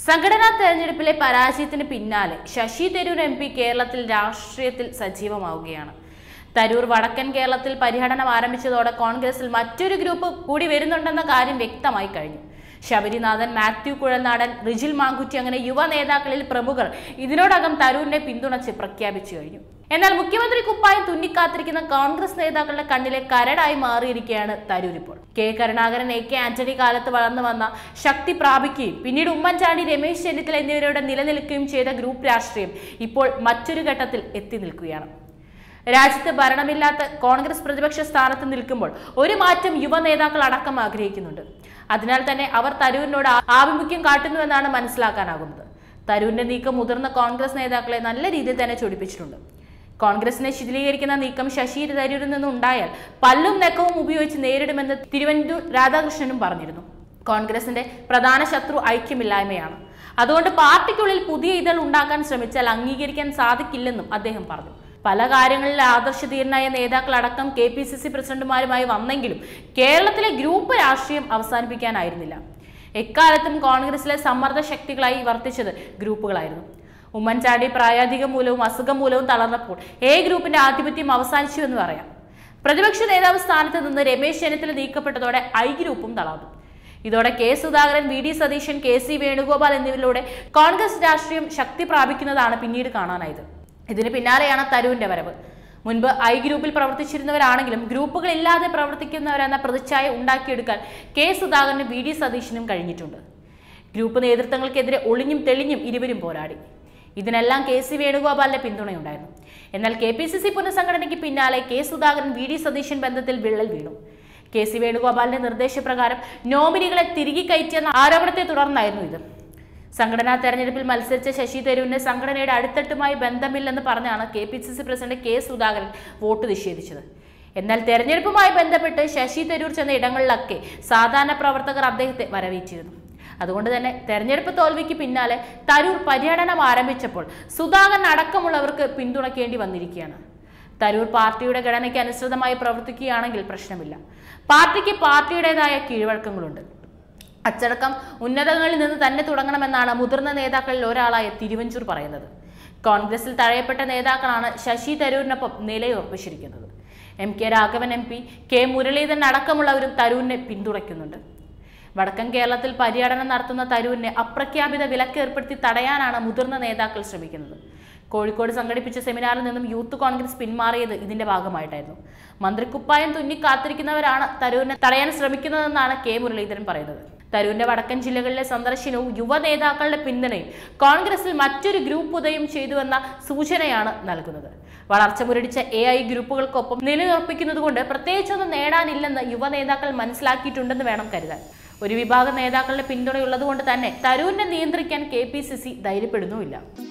സംഘടനാ തെരഞ്ഞെടുപ്പിലെ പരാജയത്തിന് പിന്നാലെ ശശി തരൂർ എം പി കേരളത്തിൽ രാഷ്ട്രീയത്തിൽ സജീവമാവുകയാണ് തരൂർ വടക്കൻ കേരളത്തിൽ പര്യടനം ആരംഭിച്ചതോടെ കോൺഗ്രസിൽ മറ്റൊരു ഗ്രൂപ്പ് കൂടി വരുന്നുണ്ടെന്ന കാര്യം വ്യക്തമായി കഴിഞ്ഞു ശബരിനാഥൻ മാത്യു കുഴൽനാടൻ റിജിൽ മാങ്കുറ്റി അങ്ങനെ യുവ നേതാക്കളിൽ പ്രമുഖർ ഇതിനോടകം തരൂരിനെ പിന്തുണച്ച് പ്രഖ്യാപിച്ചു കഴിഞ്ഞു എന്നാൽ മുഖ്യമന്ത്രി കുപ്പായം തുന്നിക്കാത്തിരിക്കുന്ന കോൺഗ്രസ് നേതാക്കളുടെ കണ്ണിലെ കരടായി മാറിയിരിക്കുകയാണ് തരൂർ ഇപ്പോൾ K Karunakaran A K Antony കാലത്ത് വളർന്നു വന്ന ശക്തി പ്രാപിക്കുകയും പിന്നീട് ഉമ്മൻചാണ്ടി രമേശ് ചെന്നിത്തല എന്നിവരോട് നിലനിൽക്കുകയും ചെയ്ത ഗ്രൂപ്പ് രാഷ്ട്രീയം ഇപ്പോൾ മറ്റൊരു ഘട്ടത്തിൽ എത്തി നിൽക്കുകയാണ് രാജ്യത്ത് ഭരണമില്ലാത്ത കോൺഗ്രസ് പ്രതിപക്ഷ സ്ഥാനത്ത് നിൽക്കുമ്പോൾ ഒരു മാറ്റം യുവ നേതാക്കൾ അടക്കം ആഗ്രഹിക്കുന്നുണ്ട് അതിനാൽ തന്നെ അവർ തരൂരിനോട് ആ- ആഭിമുഖ്യം കാട്ടുന്നുവെന്നാണ് മനസ്സിലാക്കാനാകുന്നത് തരൂരിന്റെ നീക്കം മുതിർന്ന കോൺഗ്രസ് നേതാക്കളെ നല്ല രീതിയിൽ തന്നെ ചൊടിപ്പിച്ചിട്ടുണ്ട് കോൺഗ്രസിനെ ശിഥിലീകരിക്കുന്ന നീക്കം ശശി തരൂരിൽ നിന്നുണ്ടായാൽ പല്ലും നെക്കവും ഉപയോഗിച്ച് നേരിടുമെന്ന് തിരുവനന്തപുരം രാധാകൃഷ്ണനും പറഞ്ഞിരുന്നു കോൺഗ്രസിന്റെ പ്രധാന ശത്രു ഐക്യമില്ലായ്മയാണ് അതുകൊണ്ട് പാർട്ടിക്കുള്ളിൽ പുതിയ ഇതൾ ഉണ്ടാക്കാൻ ശ്രമിച്ചാൽ അംഗീകരിക്കാൻ സാധിക്കില്ലെന്നും അദ്ദേഹം പറഞ്ഞു പല കാര്യങ്ങളിൽ ആദർശധീരനായ നേതാക്കളടക്കം കെ പി സി സി പ്രസിഡന്റുമാരുമായി വന്നെങ്കിലും കേരളത്തിലെ ഗ്രൂപ്പ് രാഷ്ട്രീയം അവസാനിപ്പിക്കാനായിരുന്നില്ല എക്കാലത്തും കോൺഗ്രസിലെ സമ്മർദ്ദ ശക്തികളായി വർത്തിച്ചത് ഗ്രൂപ്പുകളായിരുന്നു ഉമ്മൻചാണ്ടി പ്രായാധികം മൂലവും അസുഖം മൂലവും തളർന്നപ്പോൾ എ ഗ്രൂപ്പിന്റെ ആധിപത്യം അവസാനിച്ചു എന്ന് പറയാം പ്രതിപക്ഷ നേതാവ് സ്ഥാനത്ത് നിന്ന് രമേശ് ചെന്നിത്തല നീക്കപ്പെട്ടതോടെ ഐ ഗ്രൂപ്പും തളർന്നു ഇതോടെ K Sudhakaran V D Satheesan K C Venugopal എന്നിവരിലൂടെ കോൺഗ്രസ് രാഷ്ട്രീയം ശക്തി പ്രാപിക്കുന്നതാണ് പിന്നീട് കാണാനായത് ഇതിന് പിന്നാലെയാണ് തരൂരിന്റെ വരവ് മുൻപ് ഐ ഗ്രൂപ്പിൽ പ്രവർത്തിച്ചിരുന്നവരാണെങ്കിലും ഗ്രൂപ്പുകളില്ലാതെ പ്രവർത്തിക്കുന്നവരെന്ന പ്രതിച്ഛായ ഉണ്ടാക്കിയെടുക്കാൻ കെ സുധാകരനും വി ഡി സതീശനും കഴിഞ്ഞിട്ടുണ്ട് ഗ്രൂപ്പ് നേതൃത്വങ്ങൾക്കെതിരെ ഒളിഞ്ഞും തെളിഞ്ഞും ഇരുവരും പോരാടി ഇതിനെല്ലാം കെ സി വേണുഗോപാലിന്റെ പിന്തുണയുണ്ടായിരുന്നു എന്നാൽ കെ പി സി സി പുനഃസംഘടനയ്ക്ക് പിന്നാലെ K Sudhakaran V D Satheesan ബന്ധത്തിൽ വിള്ളൽ വീണു കെ സി വേണുഗോപാലിന്റെ നിർദ്ദേശപ്രകാരം നോമിനികളെ തിരികെ കയറ്റിയെന്ന ആരോപണത്തെ തുടർന്നായിരുന്നു ഇത് സംഘടനാ തെരഞ്ഞെടുപ്പിൽ മത്സരിച്ച ശശി തരൂരിന് സംഘടനയുടെ അടിത്തട്ടുമായി ബന്ധമില്ലെന്ന് പറഞ്ഞാണ് K P C C president K Sudhakaran vote നിഷേധിച്ചത് എന്നാൽ തെരഞ്ഞെടുപ്പുമായി ബന്ധപ്പെട്ട് ശശി തരൂർ ചെന്ന ഇടങ്ങളിലൊക്കെ സാധാരണ പ്രവർത്തകർ അദ്ദേഹത്തെ വരവേറ്റിരുന്നു അതുകൊണ്ട് തന്നെ തെരഞ്ഞെടുപ്പ് തോൽവിക്ക് പിന്നാലെ തരൂർ പര്യടനം ആരംഭിച്ചപ്പോൾ സുധാകരൻ അടക്കമുള്ളവർക്ക് പിന്തുണയ്ക്കേണ്ടി വന്നിരിക്കുകയാണ് തരൂർ പാർട്ടിയുടെ ഘടനയ്ക്ക് അനുസൃതമായി പ്രവർത്തിക്കുകയാണെങ്കിൽ പ്രശ്നമില്ല പാർട്ടിക്ക് പാർട്ടിയുടേതായ കീഴ്വഴക്കങ്ങളുണ്ട് അച്ചടക്കം ഉന്നതങ്ങളിൽ നിന്ന് തന്നെ തുടങ്ങണമെന്നാണ് മുതിർന്ന നേതാക്കളിൽ ഒരാളായ തിരുവഞ്ചൂർ പറയുന്നത് കോൺഗ്രസിൽ തഴയപ്പെട്ട നേതാക്കളാണ് ശശി തരൂരിനൊപ്പം നിലയുറപ്പിച്ചിരിക്കുന്നത് M K Raghavan M P K Muraleedharan അടക്കമുള്ളവരും തരൂരിനെ പിന്തുണയ്ക്കുന്നുണ്ട് വടക്കൻ കേരളത്തിൽ പര്യടനം നടത്തുന്ന തരൂരിനെ അപ്രഖ്യാപിത വിലക്ക് ഏർപ്പെടുത്തി തടയാനാണ് മുതിർന്ന നേതാക്കൾ ശ്രമിക്കുന്നത് കോഴിക്കോട് സംഘടിപ്പിച്ച സെമിനാറിൽ നിന്നും യൂത്ത് കോൺഗ്രസ് പിന്മാറിയത് ഇതിന്റെ ഭാഗമായിട്ടായിരുന്നു മന്ത്രിക്കുപ്പായം തുന്നി കാത്തിരിക്കുന്നവരാണ് തരൂരിനെ തടയാൻ ശ്രമിക്കുന്നതെന്നാണ് കെ മുരളീധരൻ പറയുന്നത് തരൂരിന്റെ വടക്കൻ ജില്ലകളിലെ സന്ദർശനവും യുവ നേതാക്കളുടെ പിന്തുണയും കോൺഗ്രസിൽ മറ്റൊരു ഗ്രൂപ്പ് ഉദയം ചെയ്തുവെന്ന സൂചനയാണ് നൽകുന്നത് വളർച്ച മുരടിച്ച എ ഐ ഗ്രൂപ്പുകൾക്കൊപ്പം നിലയുറപ്പിക്കുന്നതുകൊണ്ട് പ്രത്യേകിച്ചൊന്നും നേടാനില്ലെന്ന് യുവ നേതാക്കൾ മനസ്സിലാക്കിയിട്ടുണ്ടെന്ന് വേണം കരുതാൻ ഒരു വിഭാഗം നേതാക്കളുടെ പിന്തുണയുള്ളതുകൊണ്ട് തന്നെ തരൂരിനെ നിയന്ത്രിക്കാൻ കെ പി സി സി ധൈര്യപ്പെടുന്നുമില്ല